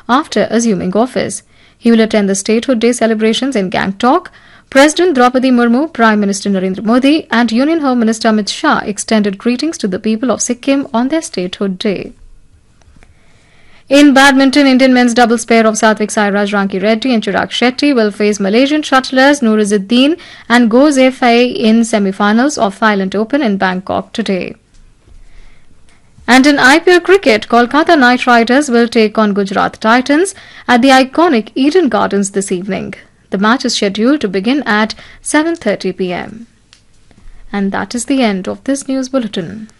after assuming office. He will attend the Statehood Day celebrations in Gangtok. President Draupadi Murmu, Prime Minister Narendra Modi, and Union Home Minister Amit Shah extended greetings to the people of Sikkim on their Statehood Day. In badminton, Indian men's doubles pair of Satvik Sairaj Ranki Reddy and Chirag Shetty will face Malaysian shuttlers Nuruzuddin and Go Zefei in semi-finals of Thailand Open in Bangkok today. And in IPL cricket, Kolkata Knight Riders will take on Gujarat Titans at the iconic Eden Gardens this evening. The match is scheduled to begin at 7:30 p.m. And that is the end of this news bulletin.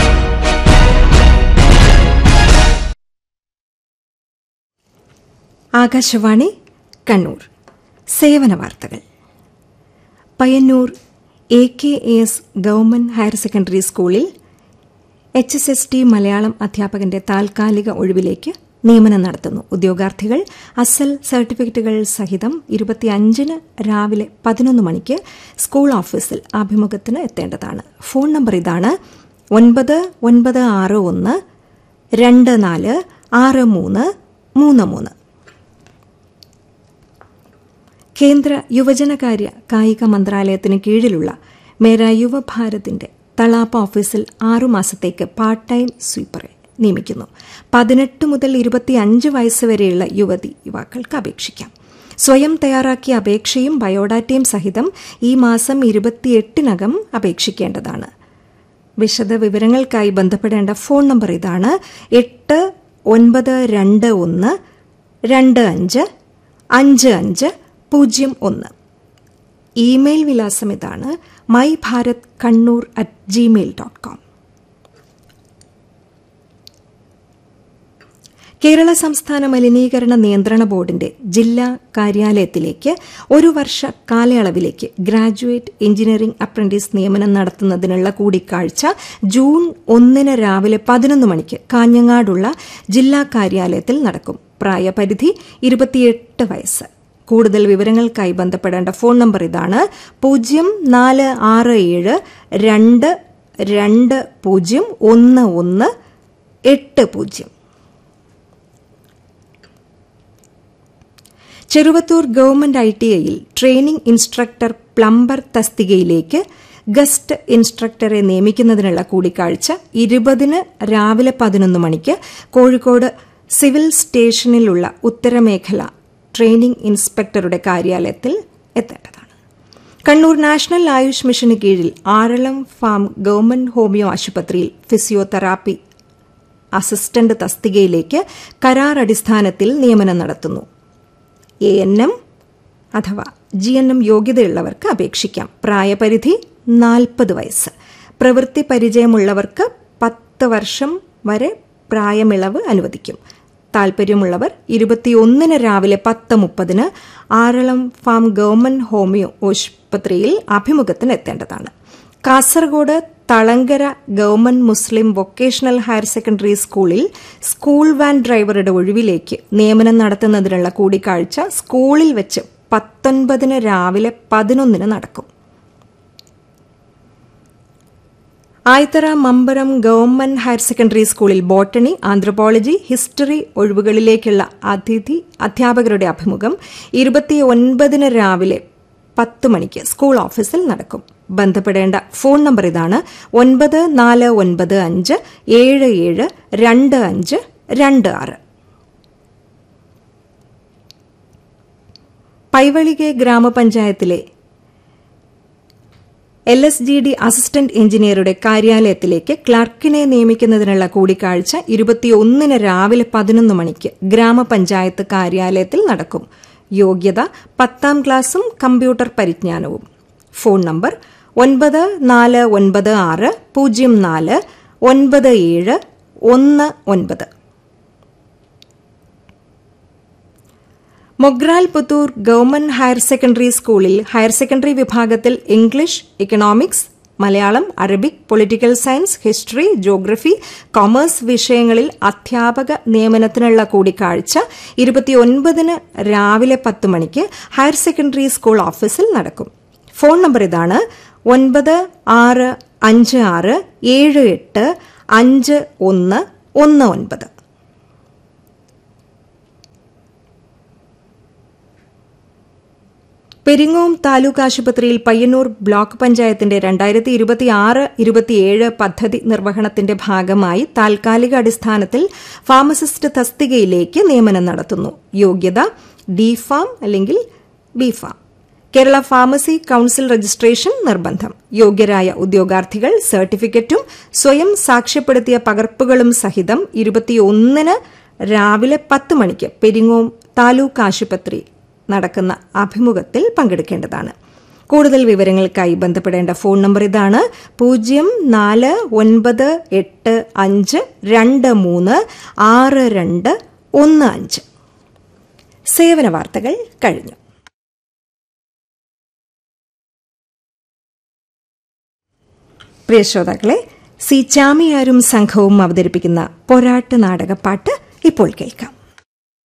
Akashvani Kannur സേവന വാർത്തകൾ Payyanur A K A S government higher secondary സ്കൂളിൽ H S S T Malayalam അധ്യാപകന്റെ താൽക്കാലിക ഒഴിവിലേക്ക് നിയമനം നടത്തുന്നു ഉദ്യോഗാർത്ഥികൾ അസൽ സർട്ടിഫിക്കറ്റുകൾ സഹിതം ഇരുപത്തിയഞ്ചിന് രാവിലെ പതിനൊന്ന് മണിക്ക് സ്കൂൾ ഓഫീസിൽ അഭിമുഖത്തിന് എത്തേണ്ടതാണ് ഫോൺ നമ്പർ ഇതാണ് ഒൻപത് ഒൻപത് ആറ് ഒന്ന് രണ്ട് നാല് ആറ് മൂന്ന് മൂന്ന് മൂന്ന് കേന്ദ്ര യുവജനകാര്യ കായിക മന്ത്രാലയത്തിന് കീഴിലുള്ള മേര യുവഭാരതിന്റെ തളാപ്പ ഓഫീസിൽ ആറുമാസത്തേക്ക് പാർട്ട് ടൈം സ്വീപ്പറെ നിയമിക്കുന്നു പതിനെട്ട് മുതൽ ഇരുപത്തിയഞ്ച് വയസ്സ് വരെയുള്ള യുവതി യുവാക്കൾക്ക് അപേക്ഷിക്കാം സ്വയം തയ്യാറാക്കിയ അപേക്ഷയും ബയോഡാറ്റയും സഹിതം ഈ മാസം ഇരുപത്തിയെട്ടിനകം അപേക്ഷിക്കേണ്ടതാണ് വിശദ വിവരങ്ങൾക്കായി ബന്ധപ്പെടേണ്ട ഫോൺ നമ്പർ ഇതാണ് എട്ട് ഒൻപത് രണ്ട് ഒന്ന് രണ്ട് അഞ്ച് അഞ്ച് അഞ്ച് പൂജ്യം ഒന്ന് ഇമെയിൽ വിലാസം ഇതാണ് my Bharat Kannur at Gmail dot com Kerala സംസ്ഥാന മലിനീകരണ നിയന്ത്രണ ബോർഡിന്റെ ജില്ലാ കാര്യാലയത്തിലേക്ക് ഒരു വർഷ കാലയളവിലേക്ക് ഗ്രാജുവേറ്റ് എഞ്ചിനീയറിംഗ് അപ്രന്റീസ് നിയമനം നടത്തുന്നതിനുള്ള കൂടിക്കാഴ്ച ജൂൺ ഒന്നിന് രാവിലെ പതിനൊന്ന് മണിക്ക് കാഞ്ഞങ്ങാടുള്ള ജില്ലാ കാര്യാലയത്തിൽ നടക്കും പ്രായപരിധി ഇരുപത്തിയെട്ട് വയസ്സ് കൂടുതൽ വിവരങ്ങൾക്കായി ബന്ധപ്പെടേണ്ട ഫോൺ നമ്പർ ഇതാണ് പൂജ്യം നാല് ആറ് ഏഴ് രണ്ട് രണ്ട് പൂജ്യം ഒന്ന് ഒന്ന് എട്ട് പൂജ്യം ചെറുവത്തൂർ ഗവൺമെന്റ് ഐ ടി ഐയിൽ ട്രെയിനിംഗ് ഇൻസ്ട്രക്ടർ പ്ലംബർ തസ്തികയിലേക്ക് ഗസ്റ്റ് ഇൻസ്ട്രക്ടറെ നിയമിക്കുന്നതിനുള്ള കൂടിക്കാഴ്ച ഇരുപതിന് രാവിലെ പതിനൊന്ന് മണിക്ക് കോഴിക്കോട് സിവിൽ സ്റ്റേഷനിലുള്ള ഉത്തരമേഖല ട്രെയിനിംഗ് ഇൻസ്പെക്ടറുടെ കാര്യാലയത്തിൽ എത്തേണ്ടതാണ് കണ്ണൂർ നാഷണൽ ആയുഷ് മിഷന് കീഴിൽ ആറളം ഫാം ഗവൺമെന്റ് ഹോമിയോ ആശുപത്രിയിൽ ഫിസിയോതെറാപ്പി അസിസ്റ്റന്റ് തസ്തികയിലേക്ക് കരാർ അടിസ്ഥാനത്തിൽ നിയമനം നടത്തുന്നു എ എൻ എം അഥവാ ജി എൻ എം യോഗ്യതയുള്ളവർക്ക് അപേക്ഷിക്കാം പ്രായപരിധി നാൽപ്പത് വയസ്സ് പ്രവൃത്തി പരിചയമുള്ളവർക്ക് പത്ത് വർഷം വരെ പ്രായമിളവ് അനുവദിക്കും താൽപര്യമുള്ളവർ ഇരുപത്തിയൊന്നിന് രാവിലെ പത്ത് മുപ്പതിന് ആറളം ഫാം ഗവൺമെന്റ് ഹോമിയോ ആശുപത്രിയിൽ അഭിമുഖത്തിന് എത്തേണ്ടതാണ് Kasaragod Thalangara government Muslim vocational higher secondary സ്കൂളിൽ സ്കൂൾ വാൻ ഡ്രൈവറുടെ ഒഴിവിലേക്ക് നിയമനം നടത്തുന്നതിനുള്ള കൂടിക്കാഴ്ച സ്കൂളിൽ വെച്ച് പത്തൊൻപതിന് രാവിലെ പതിനൊന്നിന് നടക്കും Ayithara Mambaram government higher secondary സ്കൂളിൽ ബോട്ടണി ആന്ത്രപ്പോളജി ഹിസ്റ്ററി ഒഴിവുകളിലേക്കുള്ള അതിഥി അധ്യാപകരുടെ അഭിമുഖം ഇരുപത്തിയൊൻപതിന് രാവിലെ പത്ത് മണിക്ക് സ്കൂൾ ഓഫീസിൽ നടക്കും ബന്ധപ്പെടേണ്ട ഫോൺ നമ്പർ ഇതാണ് ഒൻപത് നാല് ഒൻപത് അഞ്ച് ഏഴ് ഏഴ് രണ്ട് അഞ്ച് രണ്ട് ആറ് പൈവളികെ ഗ്രാമപഞ്ചായത്തിലെ L S G D assistant എഞ്ചിനീയറുടെ കാര്യാലയത്തിലേക്ക് ക്ലർക്കിനെ നിയമിക്കുന്നതിനുള്ള കൂടിക്കാഴ്ച ഇരുപത്തിയൊന്നിന് രാവിലെ പതിനൊന്ന് മണിക്ക് ഗ്രാമപഞ്ചായത്ത് കാര്യാലയത്തിൽ നടക്കും യോഗ്യത പത്താം ക്ലാസും കമ്പ്യൂട്ടർ പരിജ്ഞാനവും ഫോൺ നമ്പർ ഒൻപത് നാല് ഒൻപത് ആറ് പൂജ്യം നാല് ഒൻപത് ഏഴ് ഒന്ന് ഒൻപത് Mogral Puthur government higher secondary സ്കൂളിൽ ഹയർ സെക്കൻഡറി വിഭാഗത്തിൽ English economics Malayalam Arabic political science history geography commerce വിഷയങ്ങളിൽ അധ്യാപക നിയമനത്തിനുള്ള കൂടിക്കാഴ്ച ഇരുപത്തിയൊൻപതിന് രാവിലെ പത്ത് മണിക്ക് ഹയർ സെക്കൻഡറി സ്കൂൾ ഓഫീസിൽ നടക്കും ഫോൺ നമ്പർ ഇതാണ് ഒൻപത് ആറ് അഞ്ച് ആറ് ഏഴ് എട്ട് അഞ്ച് ഒന്ന് ഒന്ന് ഒൻപത് പെരിങ്ങോം താലൂക്ക് ആശുപത്രിയിൽ പയ്യന്നൂർ ബ്ലോക്ക് പഞ്ചായത്തിന്റെ രണ്ടായിരത്തി ഇരുപത്തിയാറ് ഇരുപത്തിയേഴ് പദ്ധതി നിർവഹണത്തിന്റെ ഭാഗമായി താൽക്കാലിക അടിസ്ഥാനത്തിൽ ഫാർമസിസ്റ്റ് തസ്തികയിലേക്ക് നിയമനം നടത്തുന്നു യോഗ്യത ഡി ഫാം അല്ലെങ്കിൽ B Pharm Kerala pharmacy council registration നിർബന്ധം യോഗ്യരായ ഉദ്യോഗാർത്ഥികൾ സർട്ടിഫിക്കറ്റും സ്വയം സാക്ഷ്യപ്പെടുത്തിയ പകർപ്പുകളും സഹിതം ഇരുപത്തിയൊന്നിന് രാവിലെ പത്ത് മണിക്ക് പെരിങ്ങോം താലൂക്ക് ആശുപത്രി നടക്കുന്ന അഭിമുഖത്തിൽ പങ്കെടുക്കേണ്ടതാണ് കൂടുതൽ വിവരങ്ങൾക്കായി ബന്ധപ്പെടേണ്ട ഫോൺ നമ്പർ ഇതാണ് പൂജ്യം നാല് ഒൻപത് എട്ട് അഞ്ച് രണ്ട് മൂന്ന് ആറ് രണ്ട് ഒന്ന് അഞ്ച് സേവന വാർത്തകൾ കഴിഞ്ഞു പ്രിയ ശ്രോതാക്കളെ സി ചാമിയാരും സംഘവും അവതരിപ്പിക്കുന്ന പൊരാട്ട് നാടകപ്പാട്ട് ഇപ്പോൾ കേൾക്കാം